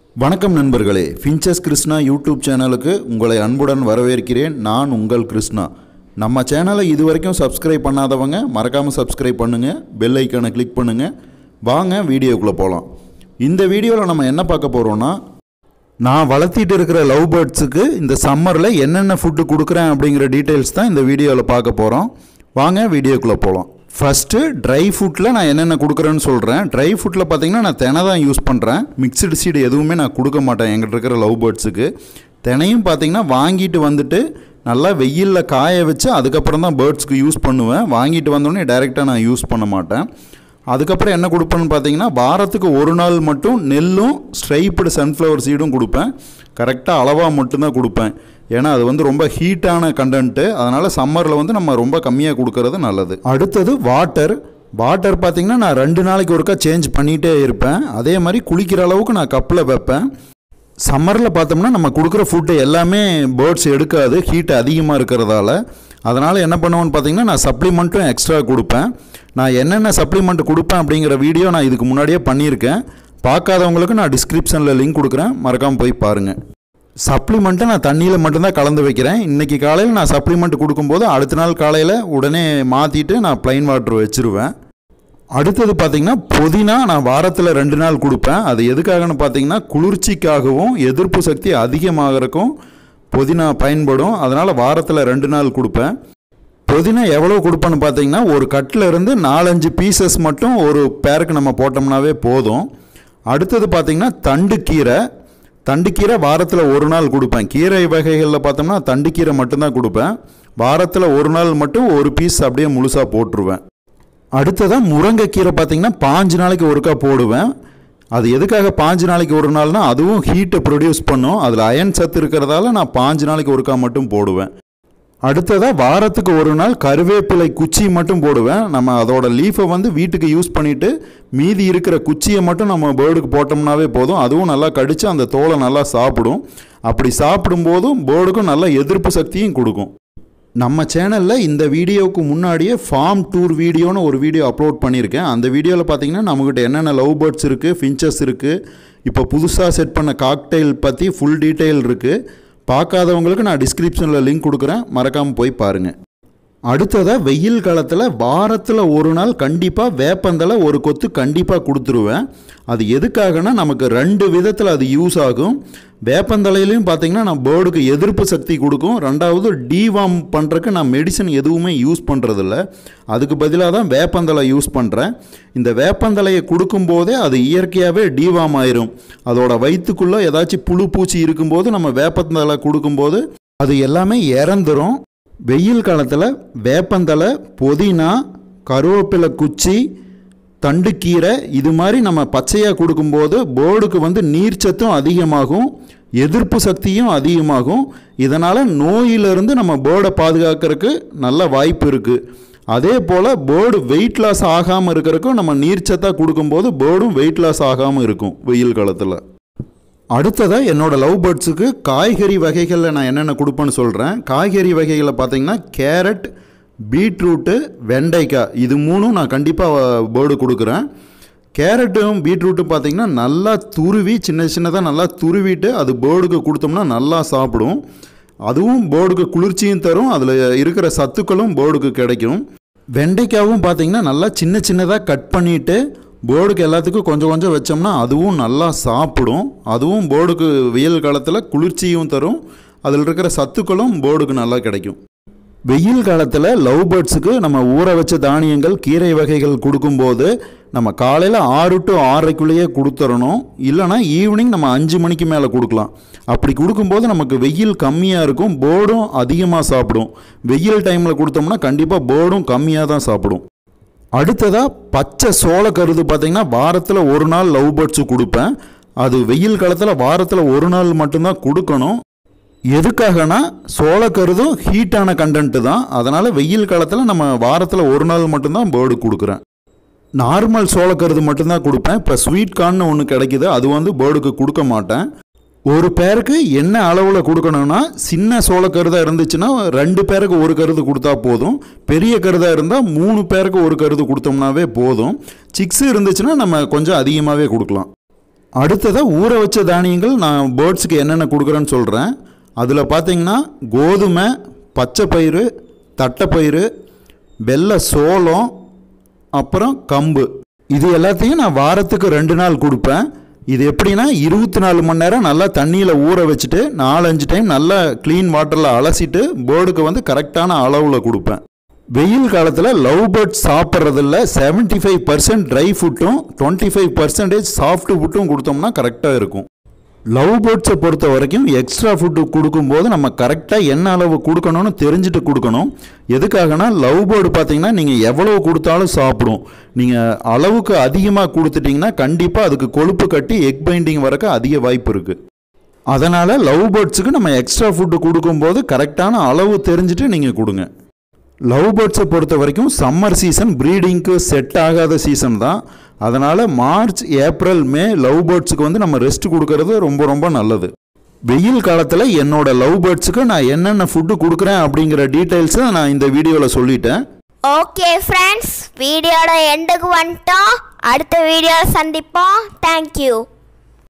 வணக்கம் நண்பர்களே finches Krishna YouTube சேனலுக்கு உங்களை அன்புடன் வரவேற்கிறேன் நான் உங்கள் கிருஷ்ணா நம்ம சேனலை இது வரைக்கும் சப்ஸ்கிரைப் பண்ணாதவங்க மறக்காமல் சப்ஸ்கிரைப் பண்ணுங்கள் பெல் ஐக்கானை கிளிக் பண்ணுங்கள் வாங்க வீடியோக்குள்ளே போகலாம் இந்த வீடியோவில் நம்ம என்ன பார்க்க போகிறோன்னா நான் வளர்த்திட்டு இருக்கிற லவ் பேர்ட்ஸுக்கு இந்த சம்மரில் என்னென்ன ஃபுட்டு கொடுக்குறேன் அப்படிங்கிற டீட்டெயில்ஸ் தான் இந்த வீடியோவில் பார்க்க போகிறோம் வாங்க வீடியோக்குள்ளே போகலாம் ஃபஸ்ட்டு ட்ரை ஃபுட்டில் நான் என்னென்ன கொடுக்குறேன்னு சொல்கிறேன் ட்ரை ஃபுட்டில் பார்த்தீங்கன்னா நான் தினை தான் யூஸ் பண்ணுறேன் மிக்சடு சீடு எதுவுமே நான் கொடுக்க மாட்டேன் எங்கிட்ட இருக்கிற லவ் பேர்ட்ஸுக்கு தினையும் பார்த்தீங்கன்னா வாங்கிட்டு வந்துட்டு நல்லா வெயிலில் காய வச்சு அதுக்கப்புறம் தான் பேர்ட்ஸ்க்கு யூஸ் பண்ணுவேன் வாங்கிட்டு வந்தோடனே டைரெக்டாக நான் யூஸ் பண்ண மாட்டேன் அதுக்கப்புறம் என்ன கொடுப்பேன்னு பார்த்தீங்கன்னா வாரத்துக்கு ஒரு நாள் மட்டும் நெல்லும் ஸ்ட்ரைப்டு சன்ஃப்ளவர் சீடும் கொடுப்பேன் கரெக்டாக அளவாக மட்டும்தான் கொடுப்பேன் ஏன்னா அது வந்து ரொம்ப ஹீட்டான கண்டென்ட்டு அதனால் சம்மரில் வந்து நம்ம ரொம்ப கம்மியாக கொடுக்கறது நல்லது அடுத்தது வாட்டர் வாட்டர் பார்த்தீங்கன்னா நான் ரெண்டு நாளைக்கு ஒருக்கா சேஞ்ச் பண்ணிகிட்டே இருப்பேன் அதே மாதிரி குளிக்கிற அளவுக்கு நான் கப்பில் வைப்பேன் சம்மரில் பார்த்தோம்னா நம்ம கொடுக்குற ஃபுட்டு எல்லாமே பேர்ட்ஸ் எடுக்காது ஹீட் அதிகமாக இருக்கிறதால அதனால் என்ன பண்ணுவேன்னு பார்த்தீங்கன்னா நான் சப்ளிமெண்ட்டும் எக்ஸ்ட்ரா கொடுப்பேன் நான் என்னென்ன சப்ளிமெண்ட் கொடுப்பேன் அப்படிங்கிற வீடியோ நான் இதுக்கு முன்னாடியே பண்ணியிருக்கேன் பார்க்காதவங்களுக்கு நான் டிஸ்கிரிப்ஷனில் லிங்க் கொடுக்குறேன் மறக்காமல் போய் பாருங்கள் சப்ளிமெண்ட்டை நான் தண்ணியில் மட்டும்தான் கலந்து வைக்கிறேன் இன்றைக்கி காலையில் நான் சப்ளிமெண்ட் கொடுக்கும்போது அடுத்த நாள் காலையில் உடனே மாற்றிட்டு நான் ப்ளைன் வாட்டர் வச்சுருவேன் அடுத்தது பார்த்தீங்கன்னா புதினா நான் வாரத்தில் ரெண்டு நாள் கொடுப்பேன் அது எதுக்காகன்னு பார்த்தீங்கன்னா குளிர்ச்சிக்காகவும் எதிர்ப்பு சக்தி அதிகமாகறக்கும் புதினா பயன்படும் அதனால் வாரத்தில் ரெண்டு நாள் கொடுப்பேன் புதினா எவ்வளோ கொடுப்பேன்னு பார்த்தீங்கன்னா ஒரு கட்டில் இருந்து நாலஞ்சு பீசஸ் மட்டும் ஒரு பேருக்கு நம்ம போட்டோம்னாவே போதும் அடுத்தது பார்த்தீங்கன்னா தண்டுக்கீரை தண்டுக்கீரை வாரத்தில் ஒரு நாள் கொடுப்பேன் கீரை வகைகளில் பார்த்தோம்னா தண்டுக்கீரை மட்டும்தான் கொடுப்பேன் வாரத்தில் ஒரு நாள் மட்டும் ஒரு பீஸ் அப்படியே முழுசாக போட்டுருவேன் அடுத்ததாக முருங்கைக்கீரை பார்த்தீங்கன்னா பாஞ்சு நாளைக்கு ஒருக்கா போடுவேன் அது எதுக்காக பாஞ்சு நாளைக்கு ஒரு நாள்னா அதுவும் ஹீட்டை ப்ரொடியூஸ் பண்ணும் அதில் அயன் சத்து இருக்கிறதால நான் பாஞ்சு நாளைக்கு ஒருக்கா மட்டும் போடுவேன் அடுத்ததாக வாரத்துக்கு ஒரு நாள் கருவேப்பிலை குச்சி மட்டும் போடுவேன் நம்ம அதோட லீஃபை வந்து வீட்டுக்கு யூஸ் பண்ணிவிட்டு மீதி இருக்கிற குச்சியை மட்டும் நம்ம பேர்டுக்கு போட்டோம்னாவே போதும் அதுவும் நல்லா கடித்து அந்த தோலை நல்லா சாப்பிடும் அப்படி சாப்பிடும்போதும் பேர்டுக்கும் நல்ல எதிர்ப்பு சக்தியும் கொடுக்கும் நம்ம சேனலில் இந்த வீடியோவுக்கு முன்னாடியே ஃபார்ம் டூர் வீடியோன்னு ஒரு வீடியோ அப்லோட் பண்ணியிருக்கேன் அந்த வீடியோவில் பார்த்தீங்கன்னா நம்மக்கிட்ட என்னென்ன லவ் பேர்ட்ஸ் இருக்குது ஃபின்ச்சஸ் இருக்குது இப்போ புதுசாக செட் பண்ண காக்டெயில் பற்றி ஃபுல் டீட்டெயில் இருக்குது பார்க்காதவங்களுக்கு நான் டிஸ்கிரிப்ஷனில் லிங்க் கொடுக்குறேன் மறக்காமல் போய் பாருங்கள் அடுத்ததாக வெயில் காலத்தில் வாரத்தில் ஒரு நாள் கண்டிப்பாக வேப்பந்தலை ஒரு கொத்து கண்டிப்பாக கொடுத்துருவேன் அது எதுக்காகனா நமக்கு ரெண்டு விதத்தில் அது யூஸ் ஆகும் வேப்பந்தலையிலையும் பார்த்தீங்கன்னா நான் பேர்டுக்கு எதிர்ப்பு சக்தி கொடுக்கும் ரெண்டாவது டிவார்ம் பண்ணுறக்கு நான் மெடிசன் எதுவுமே யூஸ் பண்ணுறதில்ல அதுக்கு பதிலாக தான் வேப்பந்தலை யூஸ் பண்ணுறேன் இந்த வேப்பந்தலையை கொடுக்கும்போதே அது இயற்கையாகவே டிவார்ம் ஆயிரும் அதோட வயிற்றுக்குள்ளே ஏதாச்சும் புழு பூச்சி இருக்கும்போது நம்ம வேப்பந்தலை கொடுக்கும்போது அது எல்லாமே இறந்துரும் வெயில் காலத்தில் வேப்பந்தலை புதினா கருவேப்பிலை குச்சி தண்டுக்கீரை இது மாதிரி நம்ம பச்சையாக கொடுக்கும்போது போர்டுக்கு வந்து நீர்ச்சத்தும் அதிகமாகும் எதிர்ப்பு சக்தியும் அதிகமாகும் இதனால் நோயிலிருந்து நம்ம போர்டை பாதுகாக்கிறதுக்கு நல்ல வாய்ப்பு இருக்குது அதே போல் போர்டு வெயிட் லாஸ் ஆகாமல் இருக்கிறதுக்கும் நம்ம நீர்ச்சத்தாக கொடுக்கும்போது போர்டும் வெயிட் லாஸ் ஆகாமல் இருக்கும் வெயில் காலத்தில் அடுத்ததாக என்னோடய லவ் பேர்ட்ஸுக்கு காய்கறி வகைகளில் நான் என்னென்ன கொடுப்பேன்னு சொல்கிறேன் காய்கறி வகைகளில் பார்த்தீங்கன்னா கேரட் பீட்ரூட்டு வெண்டைக்காய் இது மூணும் நான் கண்டிப்பாக பேர்டு கொடுக்குறேன் கேரட்டும் பீட்ரூட்டும் பார்த்தீங்கன்னா நல்லா துருவி சின்ன சின்னதாக நல்லா துருவிட்டு அது பேர்டுக்கு கொடுத்தோம்னா நல்லா சாப்பிடும் அதுவும் பேர்டுக்கு குளிர்ச்சியும் தரும் அதில் இருக்கிற சத்துக்களும் பேர்டுக்கு கிடைக்கும் வெண்டைக்காவும் பார்த்தீங்கன்னா நல்லா சின்ன சின்னதாக கட் பண்ணிவிட்டு போர்டுக்கு எல்லாத்துக்கும் கொஞ்சம் கொஞ்சம் வச்சோம்னா அதுவும் நல்லா சாப்பிடும் அதுவும் போர்டுக்கு வெயில் காலத்தில் குளிர்ச்சியும் தரும் அதில் இருக்கிற சத்துக்களும் போர்டுக்கு நல்லா கிடைக்கும் வெயில் காலத்தில் லவ் பேர்ட்ஸுக்கு நம்ம ஊற வச்ச தானியங்கள் கீரை வகைகள் கொடுக்கும்போது நம்ம காலையில் ஆறு டு ஆறரைக்குள்ளேயே கொடுத்துடணும் இல்லைனா ஈவினிங் நம்ம அஞ்சு மணிக்கு மேலே கொடுக்கலாம் அப்படி கொடுக்கும்போது நமக்கு வெயில் கம்மியாக இருக்கும் போர்டும் அதிகமாக சாப்பிடும் வெயில் டைமில் கொடுத்தோம்னா கண்டிப்பாக போர்டும் கம்மியாக தான் சாப்பிடும் அடுத்ததாக பச்சை சோளக்கருது பார்த்திங்கன்னா வாரத்தில் ஒரு நாள் லவ் பேர்ட்ஸு கொடுப்பேன் அது வெயில் காலத்தில் வாரத்தில் ஒரு நாள் மட்டும்தான் கொடுக்கணும் எதுக்காகனா சோளக்கருதும் ஹீட்டான கண்டென்ட்டு தான் அதனால் வெயில் காலத்தில் நம்ம வாரத்தில் ஒரு நாள் மட்டும்தான் பேர்டு கொடுக்குறேன் நார்மல் சோளக்கருது மட்டும்தான் கொடுப்பேன் இப்போ ஸ்வீட் கார்ன்னு ஒன்று கிடைக்குது அது வந்து பேர்டுக்கு கொடுக்க மாட்டேன் ஒரு பேருக்கு என்ன அளவில் கொடுக்கணும்னா சின்ன சோளக்கருதாக இருந்துச்சுன்னா ரெண்டு பேருக்கு ஒரு கருது கொடுத்தா போதும் பெரிய கருதாக இருந்தால் மூணு பேருக்கு ஒரு கருது கொடுத்தோம்னாவே போதும் சிக்ஸ் இருந்துச்சுன்னா நம்ம கொஞ்சம் அதிகமாகவே கொடுக்கலாம் அடுத்ததாக ஊற வச்ச தானியங்கள் நான் பேர்ட்ஸுக்கு என்னென்ன கொடுக்குறேன்னு சொல்கிறேன் அதில் பார்த்தீங்கன்னா கோதுமை பச்சை பயிறு தட்டைப்பயிறு வெள்ளை சோளம் அப்புறம் கம்பு இது எல்லாத்தையும் நான் வாரத்துக்கு ரெண்டு நாள் கொடுப்பேன் இது எப்படின்னா இருபத்தி நாலு மணி நேரம் நல்லா தண்ணியில் ஊற வச்சுட்டு நாலஞ்சு டைம் நல்லா க்ளீன் வாட்டரில் அலசிட்டு பேர்டுக்கு வந்து கரெக்டான அளவில் கொடுப்பேன் வெயில் காலத்தில் லவ் பேர்ட் சாப்பிட்றதில்ல செவன்ட்டி ஃபைவ் பர்சன்ட் ட்ரை ஃபுட்டும் டுவெண்ட்டி ஃபைவ் பர்சன்டேஜ் சாஃப்ட் ஃபுட்டும் கொடுத்தோம்னா கரெக்டாக இருக்கும் லவ் பேர்ட்ஸை பொறுத்த வரைக்கும் எக்ஸ்ட்ரா ஃபுட்டு கொடுக்கும்போது நம்ம கரெக்டாக என்ன அளவு கொடுக்கணும்னு தெரிஞ்சுட்டு கொடுக்கணும் எதுக்காகனா லவ் பேர்டு பார்த்தீங்கன்னா நீங்கள் எவ்வளவு கொடுத்தாலும் சாப்பிடும் நீங்கள் அளவுக்கு அதிகமாக கொடுத்துட்டிங்கன்னா கண்டிப்பாக அதுக்கு கொழுப்பு கட்டி எக் பைண்டிங் வரக்க அதிக வாய்ப்பு இருக்குது அதனால் லவ் பேர்ட்ஸுக்கு நம்ம எக்ஸ்ட்ரா ஃபுட்டு கொடுக்கும்போது கரெக்டான அளவு தெரிஞ்சுட்டு நீங்கள் கொடுங்க லவ் பேர்ட்ஸை பொறுத்த வரைக்கும் சம்மர் சீசன் ப்ரீடிங்க்கு செட் ஆகாத சீசன் தான் அதனால் மார்ச் ஏப்ரல் மே லவ் பேர்ட்ஸுக்கு வந்து நம்ம ரெஸ்ட் கொடுக்கறது ரொம்ப ரொம்ப நல்லது வெயில் காலத்தில் என்னோட லவ் பேர்ட்ஸுக்கு நான் என்னென்ன ஃபுட்டு கொடுக்குறேன் அப்படிங்கிற டீட்டெயில்ஸை நான் இந்த வீடியோவில் சொல்லிட்டேன் ஓகே ஃப்ரெண்ட்ஸ் வீடியோட எண்டுக்கு வந்துட்டோம் அடுத்த வீடியோவில் சந்திப்போம் தேங்க்யூ